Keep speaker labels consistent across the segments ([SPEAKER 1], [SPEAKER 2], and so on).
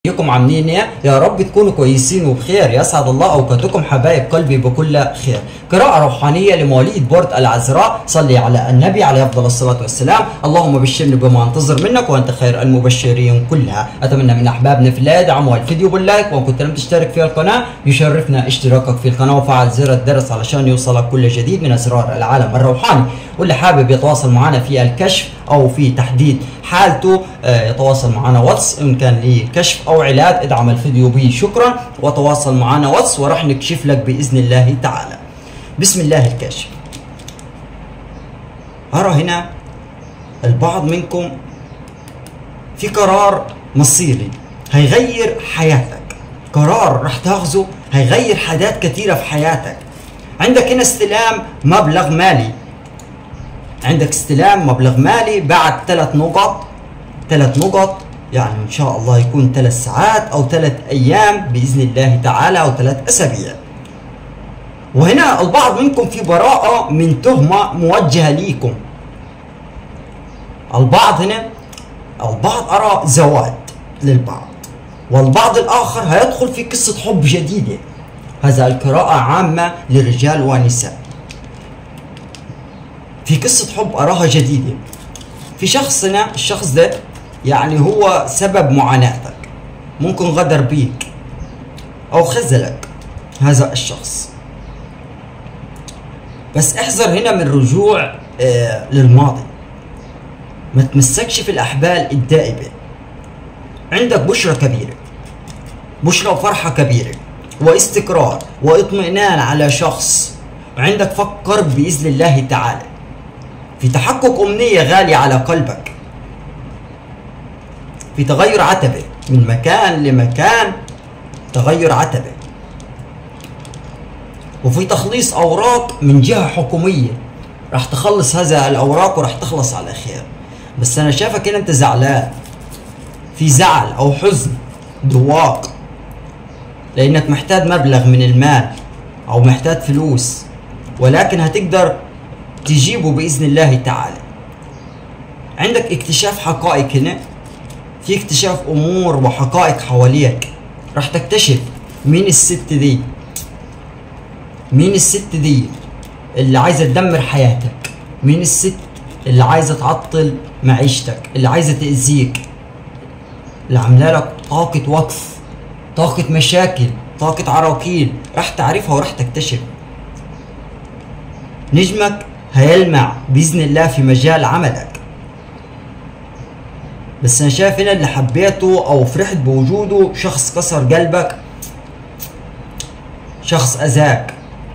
[SPEAKER 1] ازيكم عاملين ايه؟ يا رب تكونوا كويسين وبخير يسعد الله اوقاتكم حبايب قلبي بكل خير. قراءة روحانية لمواليد بورد العذراء صلي على النبي عليه افضل الصلاة والسلام، اللهم بشرني بما انتظر منك وانت خير المبشرين كلها. اتمنى من احبابنا في الله يدعموا الفيديو باللايك وان كنت لم تشترك في القناة يشرفنا اشتراكك في القناة وفعل زر الجرس علشان يوصلك كل جديد من اسرار العالم الروحاني. واللي حابب يتواصل معنا في الكشف او في تحديد حالته آه، يتواصل معنا واتس ان كان لكشف او علاج ادعم الفيديو به شكرا وتواصل معنا واتس وراح نكشف لك باذن الله تعالى بسم الله الكاشف ارى هنا البعض منكم في قرار مصيري هيغير حياتك قرار راح تاخذه هيغير حاجات كثيره في حياتك عندك هنا استلام مبلغ مالي عندك استلام مبلغ مالي بعد ثلاث نقط ثلاث نقط يعني ان شاء الله يكون ثلاث ساعات او ثلاث ايام باذن الله تعالى او ثلاث اسابيع وهنا البعض منكم في براءة من تهمة موجهة ليكم البعض هنا البعض أرى زواج للبعض والبعض الآخر هيدخل في قصة حب جديدة هذا القراءة عامة للرجال والنساء في قصة حب أراها جديدة في شخص هنا الشخص ده يعني هو سبب معاناتك ممكن غدر بيك أو خذلك هذا الشخص بس احذر هنا من الرجوع آه للماضي ما تمسكش في الأحبال الدائبة عندك بشرة كبيرة بشرة وفرحة كبيرة واستقرار واطمئنان على شخص وعندك فكر بإذن الله تعالى في تحقق أمنية غالية على قلبك في تغير عتبة من مكان لمكان تغير عتبة وفي تخليص أوراق من جهة حكومية راح تخلص هذا الأوراق وراح تخلص على خير بس أنا شايفك هنا أنت زعلان في زعل أو حزن دواق لأنك محتاج مبلغ من المال أو محتاج فلوس ولكن هتقدر تجيبه باذن الله تعالى عندك اكتشاف حقائق هنا في اكتشاف امور وحقائق حواليك راح تكتشف مين الست دي مين الست دي اللي عايزه تدمر حياتك مين الست اللي عايزه تعطل معيشتك اللي عايزه تاذيك اللي عامله لك طاقه وقف طاقه مشاكل طاقه عراقيل راح تعرفها وراح تكتشف نجمك هيلمع باذن الله في مجال عملك بس انا شايف هنا اللي حبيته او فرحت بوجوده شخص كسر قلبك شخص اذاك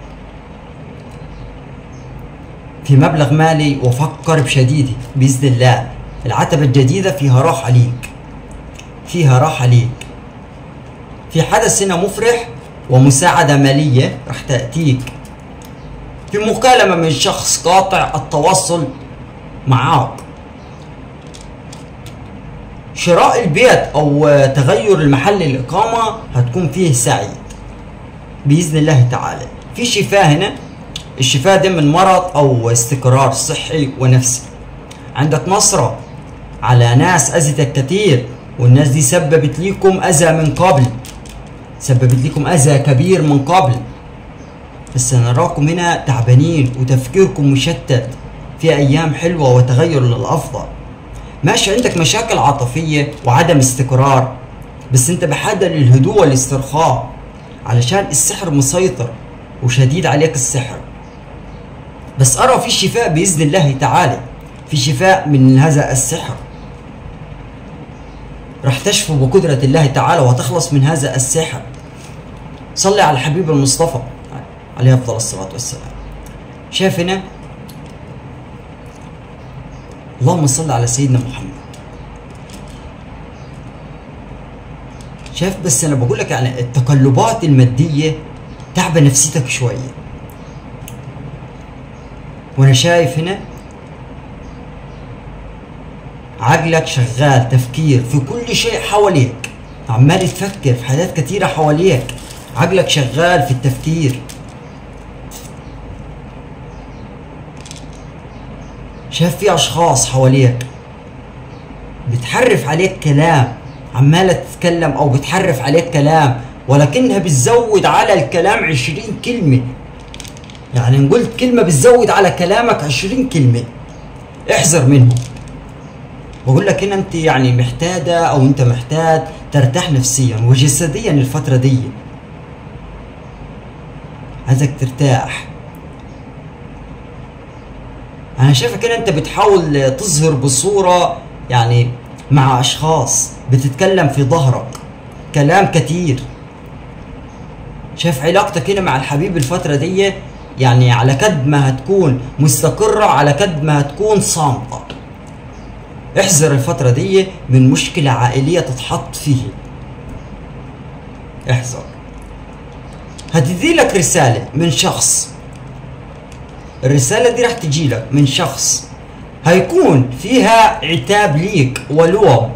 [SPEAKER 1] في مبلغ مالي وفكر بشديد باذن الله العتبة الجديدة فيها راحة ليك فيها راحة ليك في حدث هنا مفرح ومساعدة مالية راح تأتيك في مكالمة من شخص قاطع التواصل معاك شراء البيت او تغير المحل الاقامة هتكون فيه سعيد باذن الله تعالى في شفاء هنا الشفاء ده من مرض او استقرار صحي ونفسي عندك نصرة على ناس اذتك كتير والناس دي سببت ليكم اذى من قبل سببت لكم اذى كبير من قبل بس نراكم هنا تعبانين وتفكيركم مشتت في ايام حلوه وتغير للافضل ماشي عندك مشاكل عاطفيه وعدم استقرار بس انت بحاجه للهدوء والاسترخاء علشان السحر مسيطر وشديد عليك السحر بس ارى في شفاء باذن الله تعالى في شفاء من هذا السحر راح تشفو بقدرة الله تعالى وتخلص من هذا السحر صلي على الحبيب المصطفى عليه افضل الصلاه والسلام شايف هنا اللهم صل على سيدنا محمد شايف بس انا بقول لك يعني التقلبات الماديه تعب نفسيتك شويه وانا شايف هنا عقلك شغال تفكير في كل شيء حواليك عمال تفكر في حاجات كثيره حواليك عقلك شغال في التفكير شايف في اشخاص حواليك بتحرف عليك كلام عمالة تتكلم أو بتحرف عليك كلام ولكنها بتزود على الكلام عشرين كلمة يعني إن قلت كلمة بتزود على كلامك عشرين كلمة احذر منهم بقول لك هنا انت يعني محتاجة او انت محتاج ترتاح نفسيا وجسديا الفترة دي عايزك ترتاح انا شايفك هنا انت بتحاول تظهر بصورة يعني مع اشخاص بتتكلم في ظهرك كلام كتير شايف علاقتك هنا مع الحبيب الفترة دي يعني على قد ما هتكون مستقرة على قد ما هتكون صامتة احذر الفترة دي من مشكلة عائلية تتحط فيه احذر هتدي لك رسالة من شخص الرسالة دي راح تجي لك من شخص هيكون فيها عتاب ليك ولوم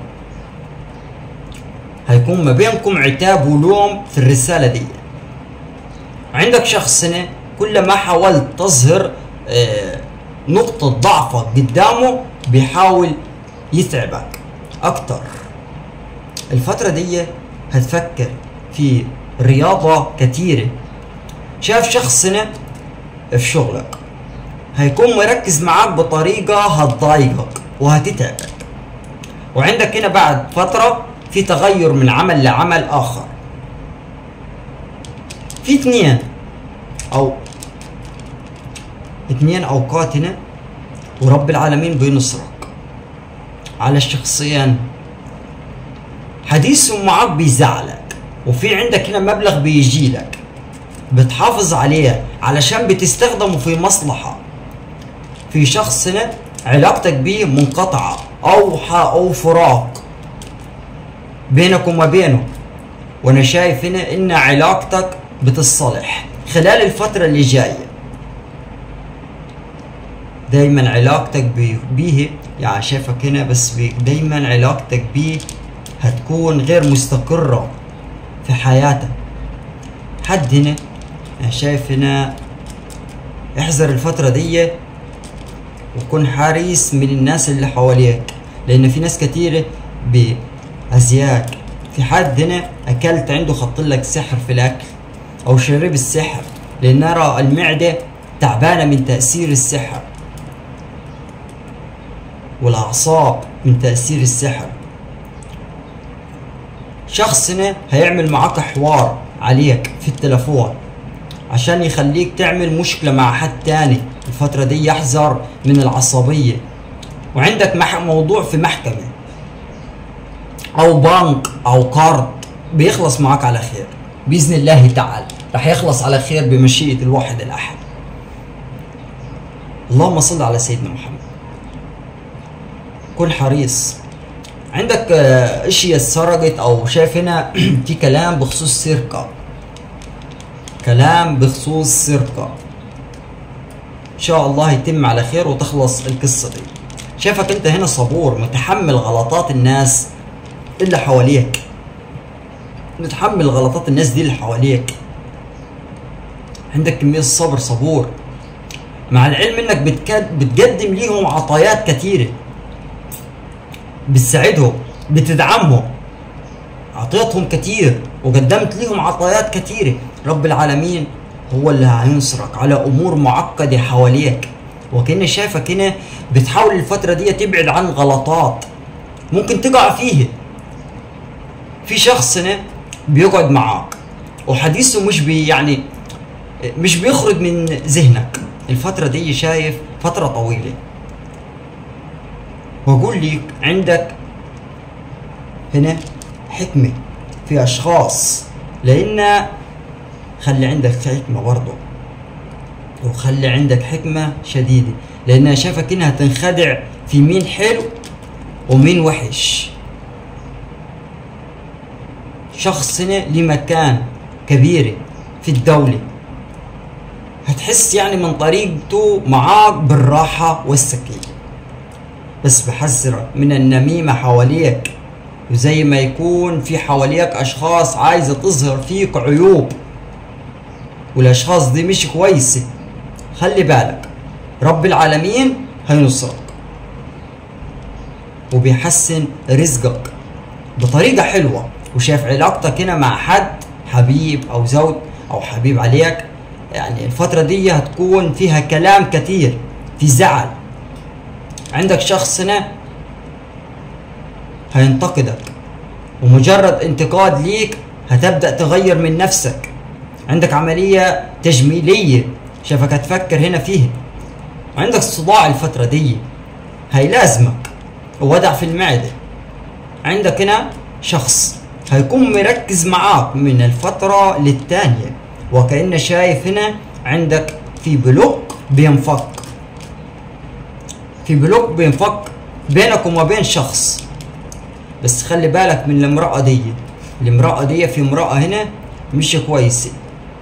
[SPEAKER 1] هيكون ما بينكم عتاب ولوم في الرسالة دي عندك شخص هنا كل ما حاولت تظهر آه، نقطة ضعفك قدامه بيحاول يتعبك أكتر الفترة دي هتفكر في رياضة كتيرة شاف شخص هنا في شغلك هيكون مركز معاك بطريقة هتضايقك وهتتعبك وعندك هنا بعد فترة في تغير من عمل لعمل آخر في اثنين أو اثنين أوقات هنا ورب العالمين بينصرك على الشخصين حديثهم معاك بيزعلك وفي عندك هنا مبلغ بيجي لك بتحافظ عليه علشان بتستخدمه في مصلحة في شخص هنا علاقتك بيه منقطعة أو أو فراق بينك وما بينه وأنا شايف هنا إن علاقتك بتصلح خلال الفترة اللي جاية دايما علاقتك بيه يعني شايفك هنا بس دايما علاقتك بيه هتكون غير مستقرة في حياتك حد هنا يعني شايف هنا احذر الفترة دي وكن حريص من الناس اللي حواليك لان في ناس كتيرة بأزياك في حد هنا اكلت عنده خط لك سحر في الاكل او شرب السحر لان نرى المعدة تعبانة من تأثير السحر والأعصاب من تأثير السحر شخصنا هيعمل معاك حوار عليك في التلفون عشان يخليك تعمل مشكلة مع حد تاني الفترة دي يحذر من العصبية وعندك موضوع في محكمة أو بنك أو قرض بيخلص معاك على خير بإذن الله تعالى رح يخلص على خير بمشيئة الواحد الأحد اللهم صل على سيدنا محمد كن حريص عندك آه، اشياء سرقت او شايف هنا في كلام بخصوص سرقه كلام بخصوص سرقه ان شاء الله يتم على خير وتخلص القصه دي شايفك انت هنا صبور متحمل غلطات الناس اللي حواليك متحمل غلطات الناس دي اللي حواليك عندك كمية صبر صبور مع العلم انك بتقدم ليهم عطايات كثيره بتساعدهم بتدعمهم اعطيتهم كتير وقدمت لهم عطايات كتيرة رب العالمين هو اللي هينصرك على امور معقدة حواليك وكأني شايفك هنا بتحاول الفترة دي تبعد عن غلطات ممكن تقع فيه في شخص هنا بيقعد معاك وحديثه مش بي يعني مش بيخرج من ذهنك الفترة دي شايف فترة طويلة واقول لك عندك هنا حكمة في اشخاص لان خلي عندك حكمة برضه وخلي عندك حكمة شديدة لان شافك انها تنخدع في مين حلو ومين وحش شخص هنا لمكان كبير في الدولة هتحس يعني من طريقته معاك بالراحة والسكينة بس بحذرك من النميمة حواليك وزي ما يكون في حواليك أشخاص عايزة تظهر فيك عيوب والأشخاص دي مش كويسة خلي بالك رب العالمين هينصرك وبيحسن رزقك بطريقة حلوة وشايف علاقتك هنا مع حد حبيب او زوج او حبيب عليك يعني الفترة دي هتكون فيها كلام كتير في زعل عندك شخص هنا هينتقدك ومجرد انتقاد ليك هتبدأ تغير من نفسك عندك عملية تجميلية شافك هتفكر هنا فيها عندك صداع الفترة دي هيلازمك ووضع في المعدة عندك هنا شخص هيكون مركز معاك من الفترة للتانية وكأنه شايف هنا عندك في بلوك بينفك في بلوك بينفك بينك وما بين شخص بس خلي بالك من المرأة دي المرأة دي في امرأة هنا مش كويسة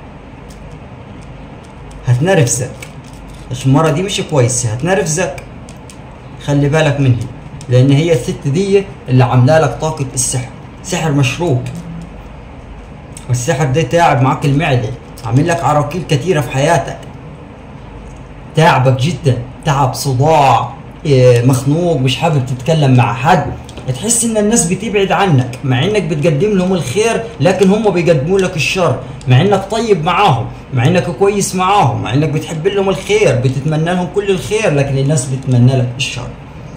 [SPEAKER 1] هتنرفزك المرة دي مش كويسة هتنرفزك خلي بالك منها لأن هي الست دي اللي عاملة لك طاقة السحر سحر مشروب والسحر ده تعب معاك المعدة عامل لك عراقيل كتيرة في حياتك تعبك جدا تعب صداع إيه، مخنوق مش حابب تتكلم مع حد تحس ان الناس بتبعد عنك مع انك بتقدم لهم الخير لكن هم بيقدموا لك الشر مع انك طيب معاهم مع انك كويس معاهم مع انك بتحب لهم الخير بتتمنى لهم كل الخير لكن الناس بتتمنى لك الشر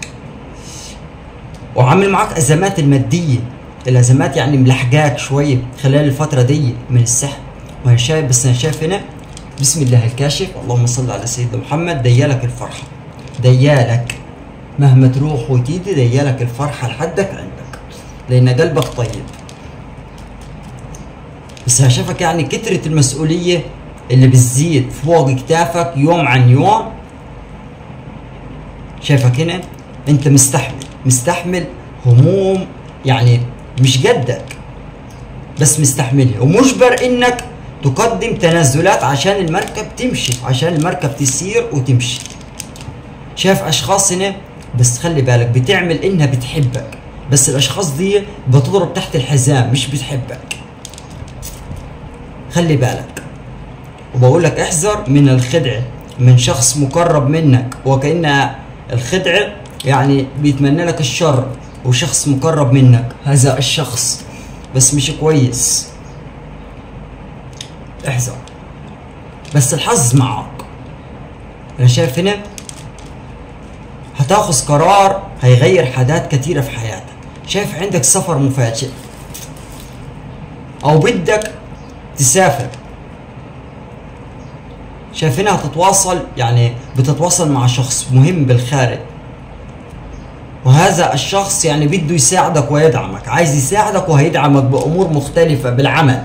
[SPEAKER 1] وعامل معاك ازمات الماديه الازمات يعني ملحقاك شويه خلال الفتره دي من السحر ما شايف بس انا شايف هنا بسم الله الكاشف اللهم صل على سيدنا محمد ديالك الفرحه ديالك مهما تروح وتيجي ديالك الفرحه لحدك عندك لان قلبك طيب بس انا شايفك يعني كترة المسؤولية اللي بتزيد فوق كتافك يوم عن يوم شايفك هنا انت مستحمل مستحمل هموم يعني مش قدك بس مستحملها ومجبر انك تقدم تنازلات عشان المركب تمشي عشان المركب تسير وتمشي شايف اشخاص هنا بس خلي بالك بتعمل انها بتحبك بس الاشخاص دي بتضرب تحت الحزام مش بتحبك خلي بالك وبقول لك احذر من الخدعة من شخص مقرب منك وكأن الخدعة يعني بيتمنى لك الشر وشخص مقرب منك هذا الشخص بس مش كويس احذر بس الحظ معك انا شايف هنا هتاخذ قرار هيغير حاجات كتيرة في حياتك شايف عندك سفر مفاجئ او بدك تسافر شايف هنا هتتواصل يعني بتتواصل مع شخص مهم بالخارج وهذا الشخص يعني بده يساعدك ويدعمك عايز يساعدك وهيدعمك بأمور مختلفة بالعمل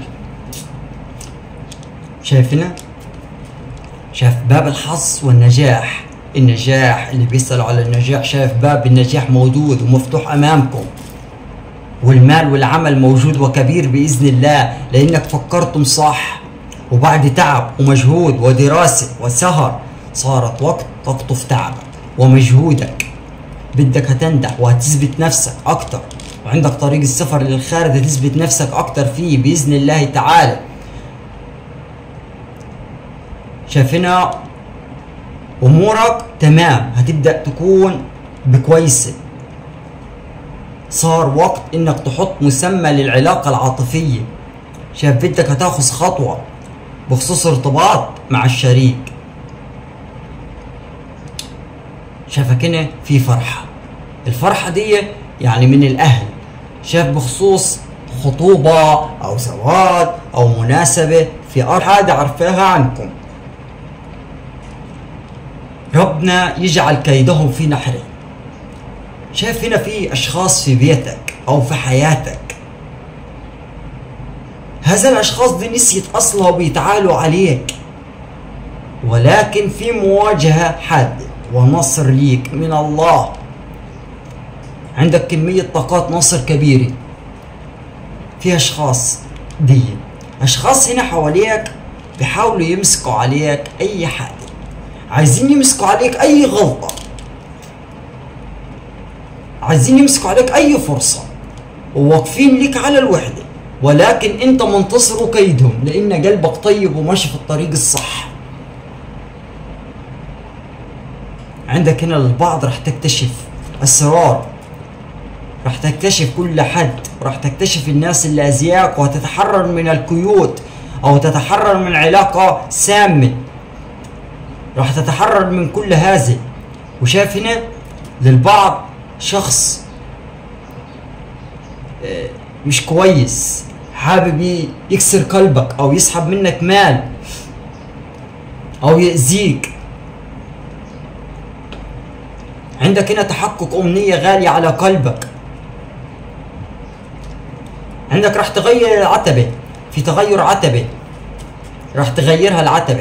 [SPEAKER 1] شايفنا شايف باب الحظ والنجاح النجاح اللي بيسألوا على النجاح شايف باب النجاح موجود ومفتوح أمامكم والمال والعمل موجود وكبير بإذن الله لأنك فكرتم صح وبعد تعب ومجهود ودراسة وسهر صارت وقت تقطف تعبك ومجهودك بدك هتنجح وهتثبت نفسك اكتر وعندك طريق السفر للخارج هتثبت نفسك اكتر فيه باذن الله تعالى شايفنا امورك تمام هتبدا تكون بكويسه صار وقت انك تحط مسمى للعلاقه العاطفيه شايف بدك هتاخذ خطوه بخصوص ارتباط مع الشريك شافك هنا في فرحة الفرحة دي يعني من الأهل شاف بخصوص خطوبة أو زواج أو مناسبة في أرض حاجة عرفاها عنكم ربنا يجعل كيدهم في نحره شايف هنا في أشخاص في بيتك أو في حياتك هذا الأشخاص دي نسيت أصلها وبيتعالوا عليك ولكن في مواجهة حادة ونصر ليك من الله عندك كمية طاقات نصر كبيرة في أشخاص دي أشخاص هنا حواليك بيحاولوا يمسكوا عليك أي حاجة عايزين يمسكوا عليك أي غلطة عايزين يمسكوا عليك أي فرصة وواقفين لك على الوحدة ولكن أنت منتصر كيدهم لأن قلبك طيب وماشي في الطريق الصح عندك هنا البعض راح تكتشف اسرار راح تكتشف كل حد راح تكتشف الناس اللي أذياك وهتتحرر من القيود أو تتحرر من علاقة سامة راح تتحرر من كل هذا وشايف هنا للبعض شخص آه، مش كويس حابب يكسر قلبك او يسحب منك مال او يأذيك عندك هنا تحقق أمنية غالية على قلبك عندك راح تغير العتبة في تغير عتبة راح تغيرها العتبة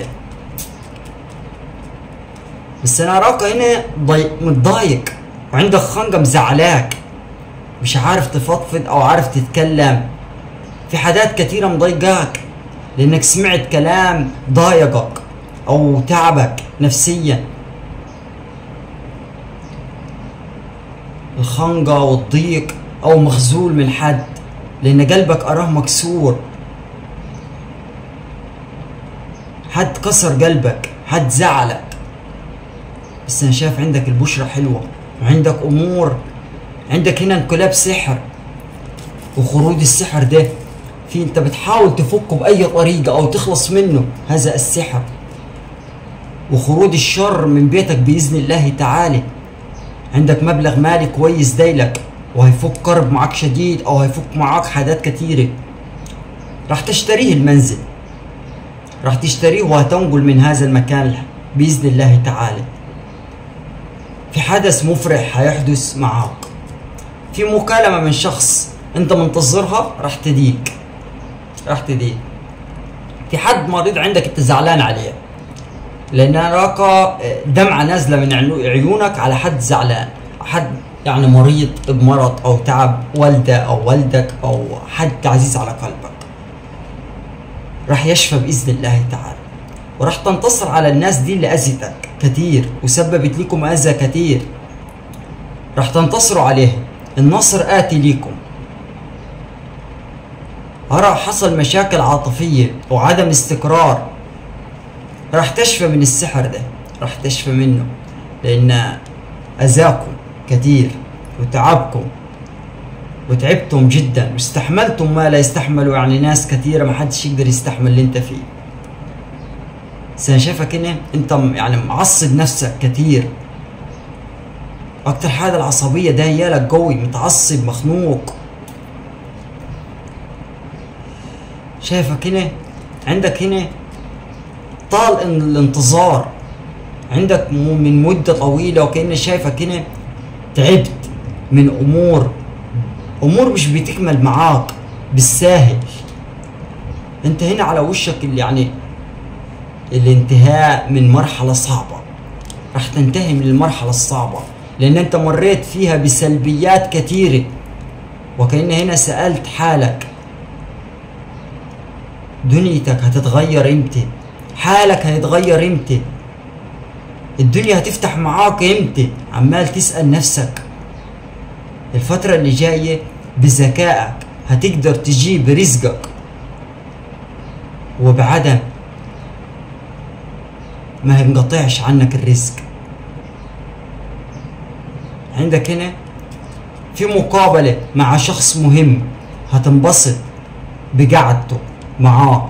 [SPEAKER 1] بس انا اراك هنا ضي... متضايق وعندك خنقة مزعلاك مش عارف تفضفض او عارف تتكلم في حاجات كتيرة مضايقاك لانك سمعت كلام ضايقك او تعبك نفسيا الخنقة والضيق او مخزول من حد لان قلبك اراه مكسور حد كسر قلبك حد زعلك بس انا شايف عندك البشرة حلوة وعندك امور عندك هنا انقلاب سحر وخروج السحر ده في انت بتحاول تفكه باي طريقة او تخلص منه هذا السحر وخروج الشر من بيتك باذن الله تعالى عندك مبلغ مالي كويس دايلك وهيفك كرب معاك شديد او هيفك معاك حاجات كتيرة راح تشتريه المنزل راح تشتريه وهتنقل من هذا المكان بإذن الله تعالى في حدث مفرح هيحدث معاك في مكالمة من شخص انت منتظرها راح تديك راح تديك في حد مريض عندك انت زعلان عليه لان اراك دمعة نازلة من عيونك على حد زعلان حد يعني مريض بمرض او تعب والده او والدك او حد عزيز على قلبك راح يشفى باذن الله تعالى وراح تنتصر على الناس دي اللي اذتك كتير وسببت لكم اذى كتير راح تنتصروا عليها النصر آتي ليكم أرى حصل مشاكل عاطفية وعدم استقرار راح تشفى من السحر ده راح تشفى منه لأن أذاكم كتير وتعبكم وتعبتم جدا واستحملتم ما لا يستحملوا يعني ناس كثيرة ما حدش يقدر يستحمل اللي انت فيه بس انا شايفك هنا انت يعني معصب نفسك كثير اكتر حاجة العصبية ده هيالك قوي متعصب مخنوق شايفك هنا عندك هنا طال الانتظار عندك من مدة طويلة وكأني شايفك هنا تعبت من أمور أمور مش بتكمل معاك بالساهل أنت هنا على وشك اللي يعني الانتهاء من مرحلة صعبة راح تنتهي من المرحلة الصعبة لأن أنت مريت فيها بسلبيات كثيرة وكأن هنا سألت حالك دنيتك هتتغير امتى حالك هيتغير امتى الدنيا هتفتح معاك امتى عمال تسأل نفسك الفترة اللي جاية بذكائك هتقدر تجيب رزقك وبعدم ما هينقطعش عنك الرزق عندك هنا في مقابلة مع شخص مهم هتنبسط بقعدته معاه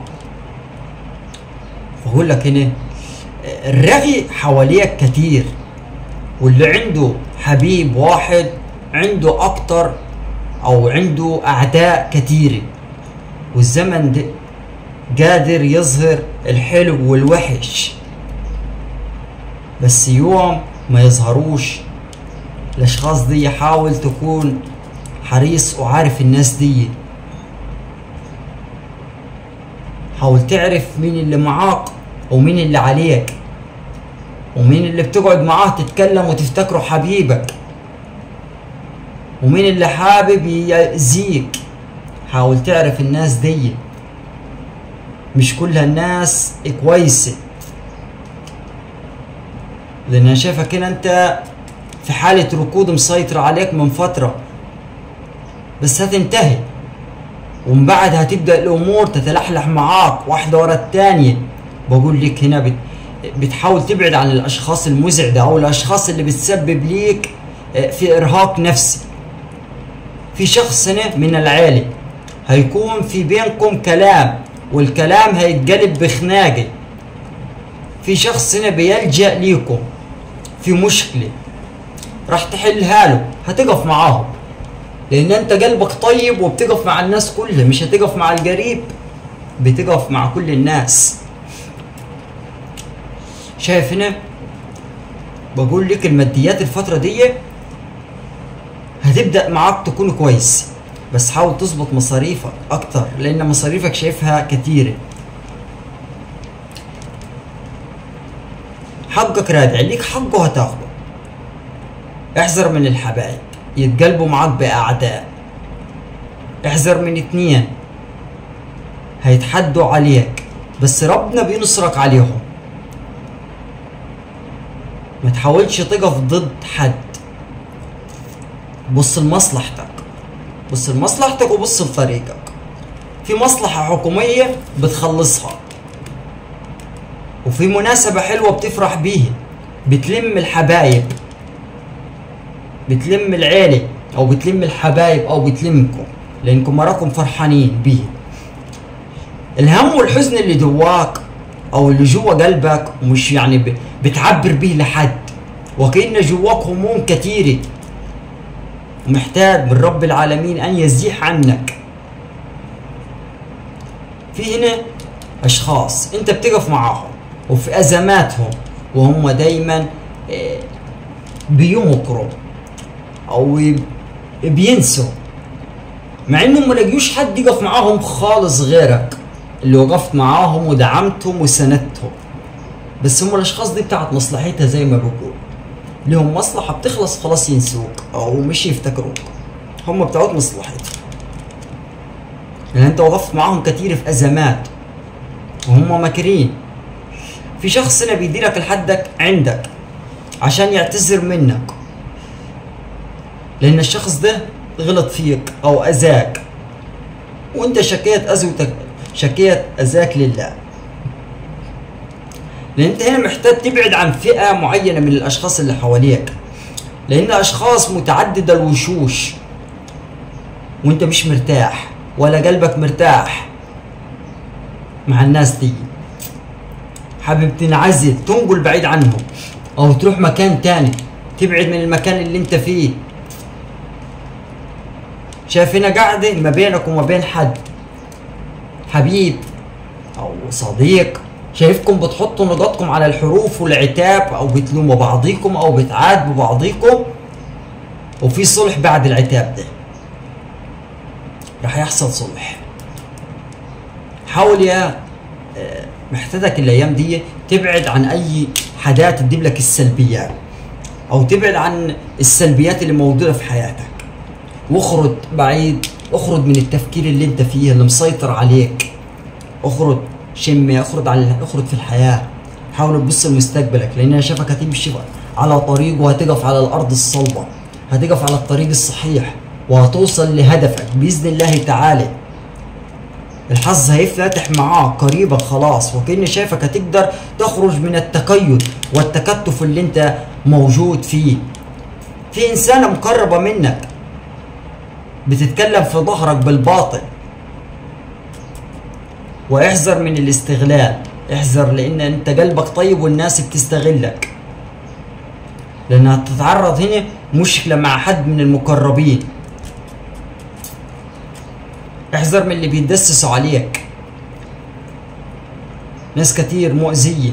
[SPEAKER 1] بقول لك هنا الرغي حواليك كتير واللي عنده حبيب واحد عنده اكتر او عنده اعداء كتيرة والزمن ده قادر يظهر الحلو والوحش بس يوم ما يظهروش الاشخاص دي حاول تكون حريص وعارف الناس دي حاول تعرف مين اللي معاك ومين اللي عليك ومين اللي بتقعد معاه تتكلم وتفتكره حبيبك ومين اللي حابب يأذيك حاول تعرف الناس دي مش كل الناس كويسة لان انا شايفك هنا انت في حالة ركود مسيطر عليك من فترة بس هتنتهي ومن بعد هتبدأ الأمور تتلحلح معاك واحدة ورا التانية بقول لك هنا بت... بتحاول تبعد عن الأشخاص المزعجة أو الأشخاص اللي بتسبب ليك في إرهاق نفسي في شخص هنا من العيلة هيكون في بينكم كلام والكلام هيتقلب بخناقة في شخص هنا بيلجأ ليكم في مشكلة راح تحلها له هتقف معاهم لان انت قلبك طيب وبتقف مع الناس كلها مش هتقف مع القريب بتقف مع كل الناس شايف هنا بقول لك الماديات الفترة دي هتبدأ معاك تكون كويس بس حاول تظبط مصاريفك اكتر لان مصاريفك شايفها كتيرة حقك رادع ليك حقه هتاخده احذر من الحبايب يتقلبوا معاك بأعداء احذر من اتنين هيتحدوا عليك بس ربنا بينصرك عليهم ما تحاولش تقف ضد حد بص لمصلحتك بص لمصلحتك وبص لطريقك في مصلحة حكومية بتخلصها وفي مناسبة حلوة بتفرح بيها بتلم الحبايب بتلم العيلة أو بتلم الحبايب أو بتلمكم لأنكم مراكم فرحانين بيه الهم والحزن اللي جواك أو اللي جوا قلبك مش يعني ب- بتعبر به لحد وكأن جواك هموم كثيرة ومحتاج من رب العالمين أن يزيح عنك في هنا أشخاص أنت بتقف معاهم وفي أزماتهم وهم دايما آه، بيمكروا او يب- بينسوا مع انهم ما لقيوش حد يقف معاهم خالص غيرك اللي وقفت معاهم ودعمتهم وسندتهم بس هم الاشخاص دي بتاعت مصلحتها زي ما بقول لهم مصلحة بتخلص خلاص ينسوك او مش يفتكروك هم بتوعت مصلحتها لان انت وقفت معاهم كتير في ازمات وهم ماكرين في شخص هنا بيديرك لحدك عندك عشان يعتذر منك لان الشخص ده غلط فيك او اذاك وانت شكيت اذوتك شكيت اذاك لله لان انت هنا محتاج تبعد عن فئه معينه من الاشخاص اللي حواليك لان اشخاص متعدده الوشوش وانت مش مرتاح ولا قلبك مرتاح مع الناس دي حابب تنعزل تنقل بعيد عنهم او تروح مكان تاني تبعد من المكان اللي انت فيه شايف هنا قاعدة ما بينك وما بين حد حبيب أو صديق شايفكم بتحطوا نقاطكم على الحروف والعتاب أو بتلوموا بعضيكم أو بتعاتبوا بعضيكم وفي صلح بعد العتاب ده راح يحصل صلح حاول يا آه، محتاجك الأيام دي تبعد عن أي حاجات تجيب لك السلبيات أو تبعد عن السلبيات اللي موجودة في حياتك واخرج بعيد اخرج من التفكير اللي انت فيه اللي مسيطر عليك اخرج شم اخرج على اخرج في الحياه حاول تبص لمستقبلك لان انا شايفك هتمشي على طريق وهتقف على الارض الصلبه هتقف على الطريق الصحيح وهتوصل لهدفك باذن الله تعالى الحظ هيفتح معاك قريبا خلاص وكأني شايفك هتقدر تخرج من التقيد والتكتف اللي انت موجود فيه في انسانه مقربه منك بتتكلم في ظهرك بالباطل واحذر من الاستغلال احذر لان انت قلبك طيب والناس بتستغلك لانها تتعرض هنا مشكلة مع حد من المقربين احذر من اللي بيتدسسوا عليك ناس كتير مؤذية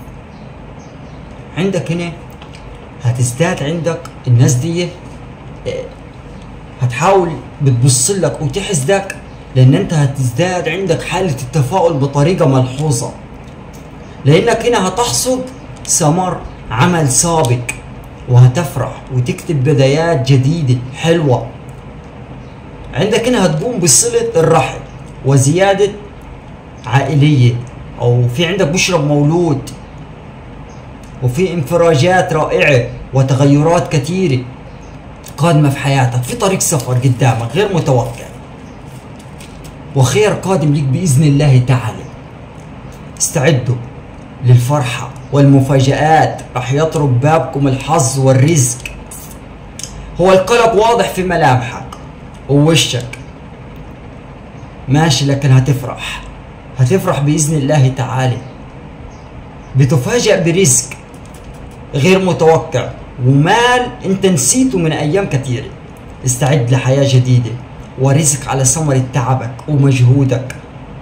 [SPEAKER 1] عندك هنا هتزداد عندك الناس دي آه، هتحاول بتبص لك وتحسدك لان انت هتزداد عندك حالة التفاؤل بطريقة ملحوظة لانك هنا هتحصد ثمر عمل سابق وهتفرح وتكتب بدايات جديدة حلوة عندك هنا هتقوم بصلة الرحم وزيادة عائلية او في عندك بشرة مولود وفي انفراجات رائعة وتغيرات كثيرة قادمة في حياتك في طريق سفر قدامك غير متوقع وخير قادم لك بإذن الله تعالى استعدوا للفرحة والمفاجآت راح يطرق بابكم الحظ والرزق هو القلق واضح في ملامحك ووشك ماشي لكن هتفرح هتفرح بإذن الله تعالى بتفاجأ برزق غير متوقع ومال انت نسيته من ايام كثيرة استعد لحياة جديدة ورزق على ثمرة تعبك ومجهودك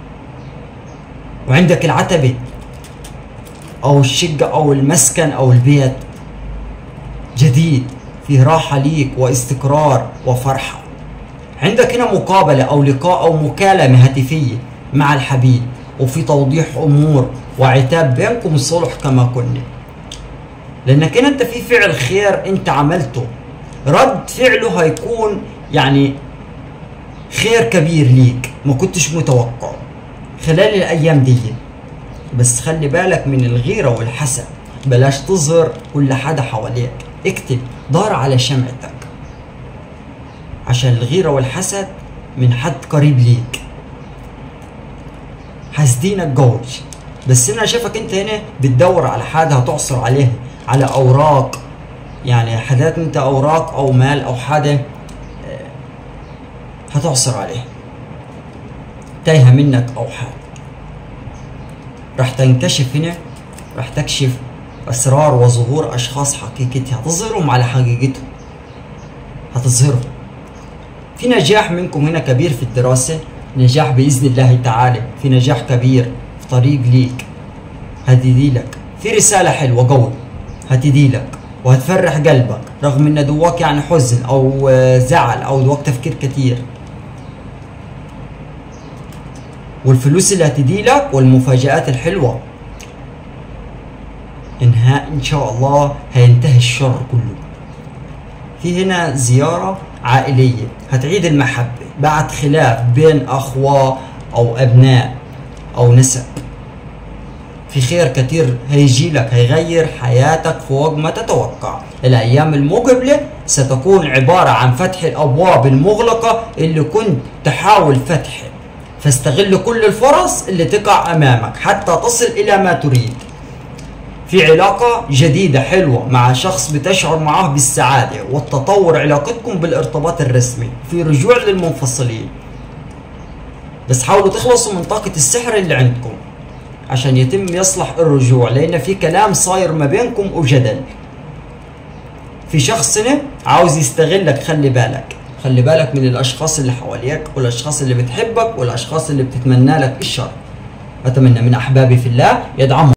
[SPEAKER 1] وعندك العتبة او الشقة او المسكن او البيت جديد فيه راحة ليك واستقرار وفرحة عندك هنا مقابلة او لقاء او مكالمة هاتفية مع الحبيب وفي توضيح امور وعتاب بينكم الصلح كما كنا لانك هنا انت في فعل خير انت عملته رد فعله هيكون يعني خير كبير ليك ما كنتش متوقعه خلال الايام دي بس خلي بالك من الغيرة والحسد بلاش تظهر كل حدا حواليك اكتب دار على شمعتك عشان الغيرة والحسد من حد قريب ليك حاسدينك جوج بس انا شايفك انت هنا بتدور على حاجة هتعصر عليها على اوراق يعني حاجات انت اوراق او مال او حاجة آه، هتعصر عليها تايهة منك او حاجة راح تنكشف هنا راح تكشف اسرار وظهور اشخاص حقيقتها هتظهرهم على حقيقتهم هتظهرهم في نجاح منكم هنا كبير في الدراسة نجاح بإذن الله تعالى في نجاح كبير في طريق ليك هتدي لك في رسالة حلوة قوي هتدي لك وهتفرح قلبك رغم ان دواك يعني حزن او آه، زعل او دواك تفكير كتير والفلوس اللي هتدي لك والمفاجآت الحلوة انهاء ان شاء الله هينتهي الشر كله في هنا زيارة عائلية هتعيد المحبة بعد خلاف بين أخوة أو أبناء أو نسب في خير كتير هيجي لك هيغير حياتك فوق ما تتوقع الأيام المقبلة ستكون عبارة عن فتح الأبواب المغلقة اللي كنت تحاول فتحها فاستغل كل الفرص اللي تقع أمامك حتى تصل إلى ما تريد في علاقة جديدة حلوة مع شخص بتشعر معه بالسعادة والتطور علاقتكم بالارتباط الرسمي في رجوع للمنفصلين بس حاولوا تخلصوا من طاقة السحر اللي عندكم عشان يتم يصلح الرجوع لأن في كلام صاير ما بينكم وجدل في شخص هنا عاوز يستغلك خلي بالك خلي بالك من الأشخاص اللي حواليك والأشخاص اللي بتحبك والأشخاص اللي بتتمنى لك الشر أتمنى من أحبابي في الله يدعمهم